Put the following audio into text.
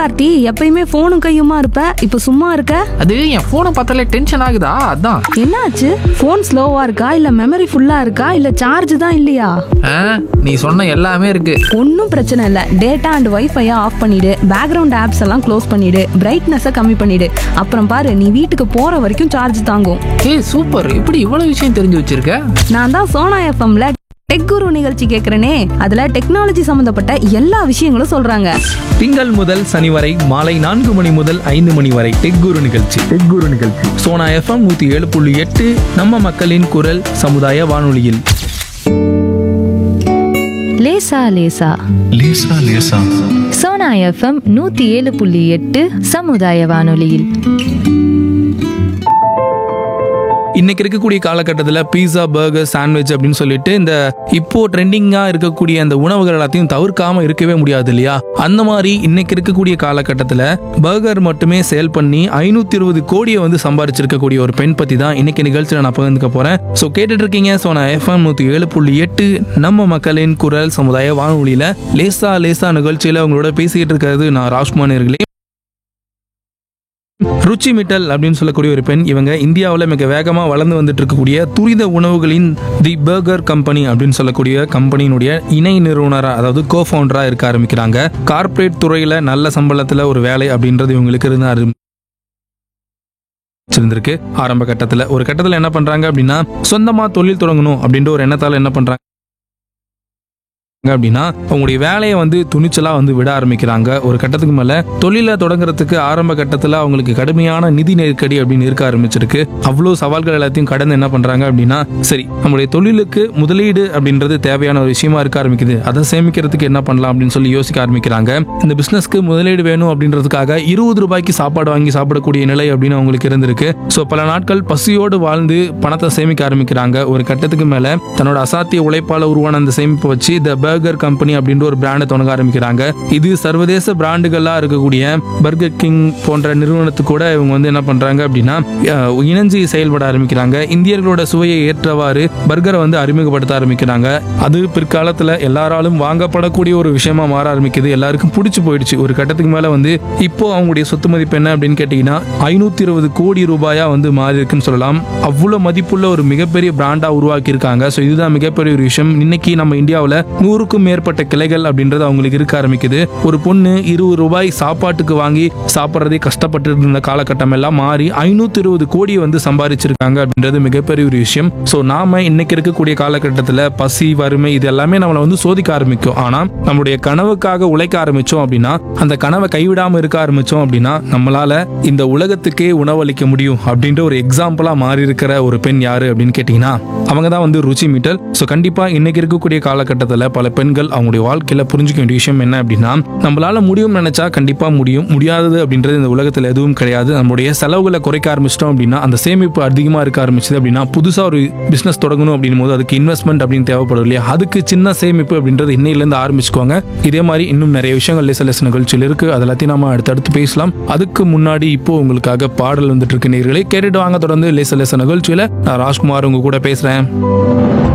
கார்த்தி எப்பயுமே போனும் கையுமா இருப்ப இப்ப சும்மா இருக்க அது என் போனை பார்த்தாலே டென்ஷன் ஆகுதா அதான் என்னாச்சு போன் ஸ்லோவா இருக்கா இல்ல மெமரி ஃபுல்லா இருக்கா இல்ல சார்ஜ் தான் இல்லையா ஆ, நீ சொன்ன எல்லாமே இருக்கு ஒன்றும் பிரச்சனை இல்லை டேட்டா அண்ட் வைஃபையை ஆஃப் பண்ணிடு பேக்ரவுண்ட் ஆப்ஸ் எல்லாம் க்ளோஸ் பண்ணிடு பிரைட்னஸை கம்மி பண்ணிடு அப்புறம் பாரு நீ வீட்டுக்கு போற வரைக்கும் சார்ஜ் தாங்கும் ஏய் சூப்பர் இப்படி இவ்வளவு விஷயம் தெரிஞ்சு வச்சிருக்க நான் தான் சோனா எஃப்எம்ல டெக் குரு நிகழ்ச்சி கேட்குறேனே அதுல டெக்னாலஜி சம்மந்தப்பட்ட எல்லா விஷயங்களும் சொல்றாங்க திங்கள் முதல் சனி வரை மாலை நான்கு மணி முதல் ஐந்து மணி வரை டெக் குரு நிகழ்ச்சி டெக் குரு நிகழ்ச்சி சோனா எஃப்எம் நூத்தி ஏழு புள்ளி எட்டு நம்ம மக்களின் குரல் சமுதாய வானொலியில் லேசா லேசா லேசா லேசா சோனா எஃப்எம் நூத்தி ஏழு புள்ளி எட்டு சமுதாய வானொலியில் இன்னைக்கு இருக்கக்கூடிய காலகட்டத்தில் பீஸா பர்கர் சாண்ட்விச் அப்படின்னு சொல்லிட்டு இந்த இப்போ ட்ரெண்டிங்காக இருக்கக்கூடிய அந்த உணவுகள் எல்லாத்தையும் தவிர்க்காம இருக்கவே முடியாது இல்லையா அந்த மாதிரி இன்னைக்கு இருக்கக்கூடிய காலகட்டத்தில் பர்கர் மட்டுமே சேல் பண்ணி ஐநூத்தி இருபது கோடியை வந்து சம்பாரிச்சிருக்கக்கூடிய ஒரு பெண் பத்தி தான் இன்னைக்கு நிகழ்ச்சியில் நான் பகிர்ந்துக்க போறேன் ஸோ கேட்டுட்டு இருக்கீங்க ஸோ நான் எஃப்எம் நூற்றி ஏழு புள்ளி எட்டு நம்ம மக்களின் குரல் சமுதாய வானொலியில லேசா லேசா நிகழ்ச்சியில் உங்களோட பேசிக்கிட்டு இருக்கிறது நான் ராஜ்குமார் நேயர்களே ருச்சி மிட்டல் அப்படின்னு சொல்லக்கூடிய ஒரு பெண் இவங்க இந்தியாவில் மிக வேகமாக வளர்ந்து வந்துட்டு இருக்கக்கூடிய துரித உணவுகளின் தி பர்கர் கம்பெனி அப்படின்னு சொல்லக்கூடிய கம்பெனியினுடைய இணை நிறுவனராக அதாவது கோ ஃபவுண்டராக இருக்க ஆரம்பிக்கிறாங்க கார்ப்பரேட் துறையில் நல்ல சம்பளத்தில் ஒரு வேலை அப்படின்றது இவங்களுக்கு இருந்து ஆரம்பி- இருந்திருக்கு ஆரம்ப கட்டத்தில் ஒரு கட்டத்தில் என்ன பண்றாங்க அப்படின்னா சொந்தமா தொழில் தொடங்கணும் அப்படின்ற ஒரு எண்ணத்தால் என்ன பண்றாங்க அப்படின்னா அவங்களுடைய வேலையை வந்து துணிச்சலா வந்து விட ஆரம்பிக்கிறாங்க ஒரு கட்டத்துக்கு மேல தொழிலை தொடங்குறதுக்கு ஆரம்ப கட்டத்துல அவங்களுக்கு கடுமையான நிதி நெருக்கடி அப்படின்னு இருக்க ஆரம்பிச்சிருக்கு அவ்வளோ சவால்கள் எல்லாத்தையும் கடந்து என்ன பண்றாங்க அப்படின்னா சரி நம்மளுடைய தொழிலுக்கு முதலீடு அப்படின்றது தேவையான ஒரு விஷயமா இருக்க ஆரம்பிக்குது அதை சேமிக்கிறதுக்கு என்ன பண்ணலாம் அப்படின்னு சொல்லி யோசிக்க ஆரம்பிக்கிறாங்க இந்த பிசினஸ்க்கு முதலீடு வேணும் அப்படின்றதுக்காக இருபது ரூபாய்க்கு சாப்பாடு வாங்கி சாப்பிடக்கூடிய நிலை அப்படின்னு அவங்களுக்கு இருந்திருக்கு ஸோ பல நாட்கள் பசியோடு வாழ்ந்து பணத்தை சேமிக்க ஆரம்பிக்கிறாங்க ஒரு கட்டத்துக்கு மேல தன்னோட அசாத்திய உழைப்பால உருவான அந்த சேமிப்பை வச்சு த பர்கர் கம்பெனி அப்படின்ற ஒரு பிராண்டை தொடங்க ஆரம்பிக்கிறாங்க இது சர்வதேச பிராண்டுகளா இருக்கக்கூடிய பர்கர் கிங் போன்ற நிறுவனத்துக்கு கூட இவங்க வந்து என்ன பண்றாங்க அப்படின்னா அஹ், இணைஞ்சு செயல்பட ஆரம்பிக்கிறாங்க இந்தியர்களோட சுவையை ஏற்றவாறு பர்கரை வந்து அறிமுகப்படுத்த ஆரம்பிக்கிறாங்க அது பிற்காலத்துல எல்லாராலும் வாங்கப்படக்கூடிய ஒரு விஷயமா மாற ஆரம்பிக்குது எல்லாருக்கும் பிடிச்சு போயிடுச்சு ஒரு கட்டத்துக்கு மேல வந்து இப்போ அவங்களுடைய சொத்து மதிப்பு என்ன அப்படின்னு கேட்டீங்கன்னா ஐநூத்தி இருபது கோடி ரூபாயா வந்து மாறி இருக்குன்னு சொல்லலாம் அவ்வளவு மதிப்புள்ள ஒரு மிகப்பெரிய பிராண்டா உருவாக்கி இருக்காங்க ஸோ இதுதான் மிகப்பெரிய ஒரு விஷயம் இன்னைக்கு நம்ம இந்தியாவில் நூறுக்கும் மேற்பட்ட கிளைகள் அப்படின்றது அவங்களுக்கு இருக்க ஆரம்பிக்குது ஒரு பொண்ணு இருபது ரூபாய் சாப்பாட்டுக்கு வாங்கி சாப்பிட்றதே கஷ்டப்பட்டு இருந்த காலகட்டம் எல்லாம் மாறி ஐநூத்தி இருபது கோடியை வந்து சம்பாதிச்சிருக்காங்க அப்படின்றது மிகப்பெரிய ஒரு விஷயம் ஸோ நாம இன்னைக்கு இருக்கக்கூடிய காலகட்டத்தில் பசி வறுமை இது எல்லாமே நம்மளை வந்து சோதிக்க ஆரம்பிக்கும் ஆனா நம்மளுடைய கனவுக்காக உழைக்க ஆரம்பிச்சோம் அப்படின்னா அந்த கனவை கைவிடாம இருக்க ஆரம்பிச்சோம் அப்படின்னா நம்மளால இந்த உலகத்துக்கே உணவளிக்க முடியும் அப்படின்ற ஒரு எக்ஸாம்பிளா மாறி இருக்கிற ஒரு பெண் யாரு அப்படின்னு கேட்டீங்கன்னா அவங்க தான் வந்து ருச்சி மீட்டல் ஸோ கண்டிப்பா இன்னைக்கு இருக்கக்கூடிய காலகட்டத்தில் பல பெண்கள் அவங்களுடைய வாழ்க்கையில புரிஞ்சுக்க வேண்டிய விஷயம் என்ன அப்படின்னா நம்மளால முடியும் நினைச்சா கண்டிப்பா முடியும் முடியாதது அப்படின்றது இந்த உலகத்தில் எதுவும் கிடையாது நம்மளுடைய செலவுகளை குறைக்க ஆரம்பிச்சிட்டோம் அப்படின்னா அந்த சேமிப்பு அதிகமாக இருக்க ஆரம்பிச்சது அப்படின்னா புதுசாக ஒரு பிஸ்னஸ் தொடங்கணும் அப்படின்னும் போது அதுக்கு இன்வெஸ்ட்மெண்ட் அப்படின்னு தேவைப்படும் இல்லையா அதுக்கு சின்ன சேமிப்பு அப்படின்றது இன்னையிலேருந்து ஆரம்பிச்சுக்கோங்க இதே மாதிரி இன்னும் நிறைய விஷயங்கள் லேச லேச நிகழ்ச்சியில் இருக்கு அது எல்லாத்தையும் நாம அடுத்தடுத்து பேசலாம் அதுக்கு முன்னாடி இப்போ உங்களுக்காக பாடல் வந்துட்டு இருக்கு நேர்களை கேட்டுட்டு வாங்க தொடர்ந்து லேச லேச நிகழ்ச்சியில் நான் ராஜ்குமார் உங்க கூட பேசுறேன்